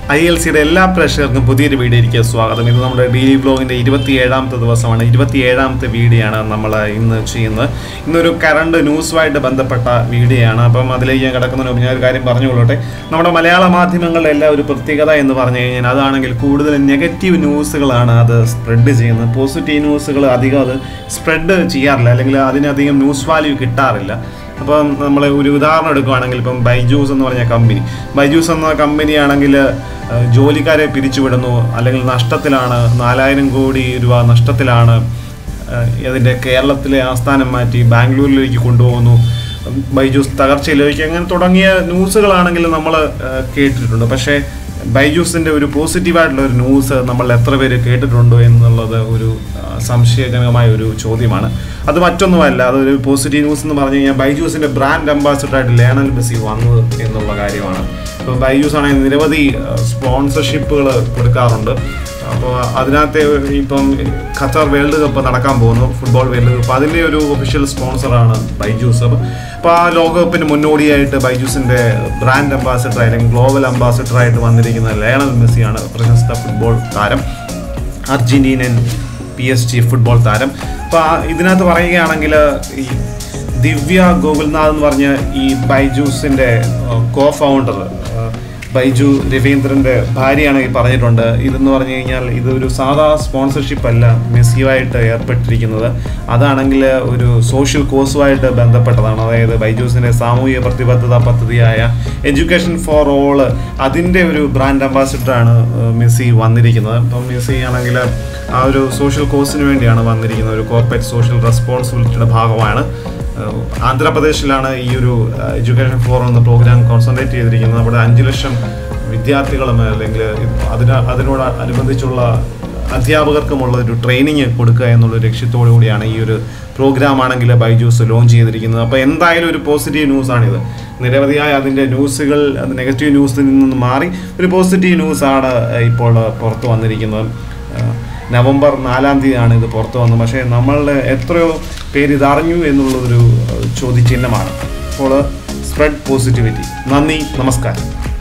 I L സിയുടെ എല്ലാ പ്രേക്ഷകർക്കും പുതിയൊരു വീഡിയോയിലേക്ക് സ്വാഗതം ഇത് നമ്മുടെ ഡെയിലി ബ്ലോഗിൻ്റെ ഇരുപത്തിയേഴാമത്തെ ദിവസമാണ് ഇരുപത്തിയേഴാമത്തെ വീഡിയോ ആണ് നമ്മൾ ഇന്ന് ചെയ്യുന്നത് ഇന്നൊരു കറണ്ട് ന്യൂസുമായിട്ട് ബന്ധപ്പെട്ട വീഡിയോ ആണ് അപ്പം അതിലേക്ക് ഞാൻ കിടക്കുന്നതിന് മുമ്പ് ഞാൻ ഒരു കാര്യം പറഞ്ഞുകൊള്ളട്ടെ നമ്മുടെ മലയാള മാധ്യമങ്ങളുടെ എല്ലാ ഒരു പ്രത്യേകത എന്ന് പറഞ്ഞു കഴിഞ്ഞാൽ അതാണെങ്കിൽ കൂടുതൽ നെഗറ്റീവ് ന്യൂസുകളാണ് അത് സ്പ്രെഡ് ചെയ്യുന്നത് പോസിറ്റീവ് ന്യൂസുകൾ അധികം അത് സ്പ്രെഡ് ചെയ്യാറില്ല അല്ലെങ്കിൽ അതിനധികം ന്യൂസ് വാല്യൂ കിട്ടാറില്ല അപ്പം നമ്മൾ ഒരു ഉദാഹരണം എടുക്കുകയാണെങ്കിൽ ഇപ്പം ബൈജൂസ് എന്ന് പറഞ്ഞ കമ്പനി ബൈജൂസ് എന്ന കമ്പനി ആണെങ്കിൽ ജോലിക്കാരെ പിരിച്ചുവിടുന്നു അല്ലെങ്കിൽ നഷ്ടത്തിലാണ് നാലായിരം കോടി രൂപ നഷ്ടത്തിലാണ് അതിൻ്റെ കേരളത്തിലെ ആസ്ഥാനം മാറ്റി ബാംഗ്ലൂരിലേക്ക് കൊണ്ടുപോകുന്നു ബൈജൂസ് തകർച്ചയിലേക്ക് അങ്ങനെ തുടങ്ങിയ ന്യൂസുകളാണെങ്കിൽ നമ്മൾ കേട്ടിട്ടുണ്ട് പക്ഷേ ബൈജൂസിൻ്റെ ഒരു പോസിറ്റീവായിട്ടുള്ള ഒരു ന്യൂസ് നമ്മൾ എത്ര പേര് കേട്ടിട്ടുണ്ടോ എന്നുള്ളത് ഒരു ആ, സംശയജനകമായ ഒരു ചോദ്യമാണ് അത് മറ്റൊന്നുമല്ല അതൊരു പോസിറ്റീവ് ന്യൂസ് എന്ന് പറഞ്ഞു കഴിഞ്ഞാൽ ബൈജൂസിൻ്റെ ബ്രാൻഡ് അംബാസിഡറായിട്ട് ലേണൽ മെസ്സി വന്നത് എന്നുള്ള കാര്യമാണ് ഇപ്പോൾ ബൈജൂസ് ആണെങ്കിൽ നിരവധി സ്പോൺസർഷിപ്പുകൾ കൊടുക്കാറുണ്ട് അപ്പോൾ അതിനകത്തെ ഇപ്പം ഖത്തർ വേൾഡ് കപ്പ് നടക്കാൻ പോകുന്നു ഫുട്ബോൾ വേൾഡ് കപ്പ് അതിൻ്റെ ഒരു ഒഫീഷ്യൽ സ്പോൺസറാണ് ബൈജൂസ് അപ്പോൾ അപ്പോൾ ആ ലോകകപ്പിന് മുന്നോടിയായിട്ട് ബൈജൂസിൻ്റെ ബ്രാൻഡ് അംബാസിഡർ അല്ലെങ്കിൽ ഗ്ലോബൽ അംബാസിഡറായിട്ട് വന്നിരിക്കുന്ന ലയണൽ മെസ്സിയാണ് പ്രശസ്ത ഫുട്ബോൾ താരം Argentinian P S G football താരം അപ്പോൾ ആ ഇതിനകത്ത് പറയുകയാണെങ്കിൽ ഈ ദിവ്യ ഗോകുൽനാഥ് എന്ന് പറഞ്ഞ ഈ ബൈജൂസിൻ്റെ കോ ഫൗണ്ടർ ബൈജു രവീന്ദ്രൻ്റെ ഭാര്യയാണ് ഈ പറഞ്ഞിട്ടുണ്ട് ഇതെന്ന് പറഞ്ഞു കഴിഞ്ഞാൽ ഇതൊരു സാധാ സ്പോൺസർഷിപ്പ് അല്ല മെസ്സിയുമായിട്ട് ഏർപ്പെട്ടിരിക്കുന്നത് അതാണെങ്കിൽ ഒരു സോഷ്യൽ കോസുമായിട്ട് ബന്ധപ്പെട്ടതാണ് അതായത് ബൈജൂസിൻ്റെ സാമൂഹിക പ്രതിബദ്ധത പദ്ധതിയായ എഡ്യൂക്കേഷൻ ഫോർ ഓൾ അതിൻ്റെ ഒരു ബ്രാൻഡ് അംബാസിഡറാണ് മെസ്സി വന്നിരിക്കുന്നത് അപ്പം മെസ്സി ആണെങ്കിൽ ആ ഒരു സോഷ്യൽ കോസിന് വേണ്ടിയാണ് വന്നിരിക്കുന്നത് ഒരു കോർപ്പറേറ്റ് സോഷ്യൽ റെസ്പോൺസിബിലിറ്റിയുടെ ഭാഗമാണ് ഏഹ് ആന്ധ്രാപ്രദേശിലാണ് ഈ ഒരു ഏഹ് എഡ്യൂക്കേഷൻ ഫോറം എന്ന പ്രോഗ്രാം കോൺസെൻട്രേറ്റ് ചെയ്തിരിക്കുന്നത് അവിടെ അഞ്ച് ലക്ഷം വിദ്യാർത്ഥികളും അല്ലെങ്കിൽ അതിന് അതിനോട് അനുബന്ധിച്ചുള്ള അധ്യാപകർക്കുമുള്ള ഒരു ട്രെയിനിങ് കൊടുക്കുക എന്നുള്ള ലക്ഷ്യത്തോടു കൂടിയാണ് ഈ ഒരു പ്രോഗ്രാം ആണെങ്കിൽ ബൈജൂസ് ലോഞ്ച് ചെയ്തിരിക്കുന്നത് അപ്പോൾ എന്തായാലും ഒരു പോസിറ്റീവ് ന്യൂസാണിത് നിരവധിയായ അതിൻ്റെ ന്യൂസുകൾ അത് നെഗറ്റീവ് ന്യൂസിൽ നിന്ന് മാറി ഒരു പോസിറ്റീവ് ന്യൂസാണ് ഇപ്പോൾ പുറത്ത് വന്നിരിക്കുന്നത് ഏഹ് നവംബർ നാലാം തീയതിയാണ് ഇത് പുറത്തു വന്നത് പക്ഷേ നമ്മളുടെ എത്രയോ പേര് ഇതറിഞ്ഞു എന്നുള്ളതൊരു ഏഹ് ചോദ്യചിഹ്നമാണ് അപ്പോൾ സ്പ്രെഡ് പോസിറ്റിവിറ്റി നന്ദി നമസ്കാരം